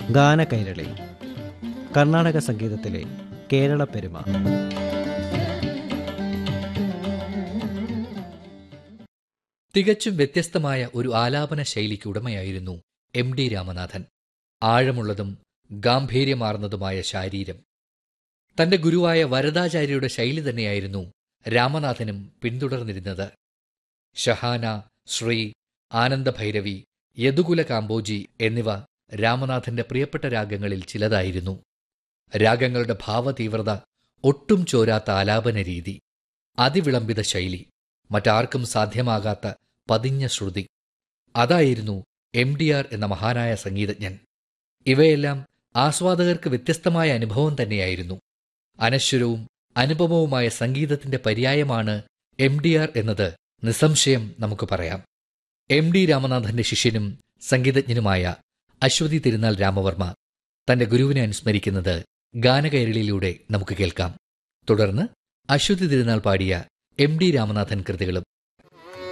ഗാനകൈരളി കർണാടക സംഗീതത്തിലെ കേരള പെരുമ തികച്ചും വ്യത്യസ്തമായ ഒരു ആലാപന ശൈലിക്ക് ഉടമയായിരുന്നു എം ഡി രാമനാഥൻ ആഴമുള്ളതും ഗാംഭീര്യമാർന്നതുമായ ശാരീരം തന്റെ ഗുരുവായ വരദാചാര്യയുടെ ശൈലി തന്നെയായിരുന്നു രാമനാഥനും പിന്തുടർന്നിരുന്നത് ഷഹാന ശ്രീ ആനന്ദഭൈരവി യദുകുല കാമ്പോജി എന്നിവ രാമനാഥന്റെ പ്രിയപ്പെട്ട രാഗങ്ങളിൽ ചിലതായിരുന്നു രാഗങ്ങളുടെ ഭാവതീവ്രത ഒട്ടും ചോരാത്ത ആലാപന രീതി അതിവിളംബിത ശൈലി മറ്റാർക്കും സാധ്യമാകാത്ത പതിഞ്ഞ ശ്രുതി അതായിരുന്നു എം ഡി ആർ എന്ന മഹാനായ സംഗീതജ്ഞൻ ഇവയെല്ലാം ആസ്വാദകർക്ക് വ്യത്യസ്തമായ അനുഭവം തന്നെയായിരുന്നു അനശ്വരവും അനുപമവുമായ സംഗീതത്തിന്റെ പര്യായമാണ് എം ഡി ആർ എന്നത് നിസ്സംശയം നമുക്ക് പറയാം എം ഡി രാമനാഥന്റെ ശിഷ്യനും സംഗീതജ്ഞനുമായ അശ്വതി തിരുനാൾ രാമവർമ്മ തന്റെ ഗുരുവിനെ അനുസ്മരിക്കുന്നത് ഗാനകൈരളിയിലൂടെ നമുക്ക് കേൾക്കാം തുടർന്ന് അശ്വതി തിരുനാൾ പാടിയ എം ഡി രാമനാഥൻ കൃതികളും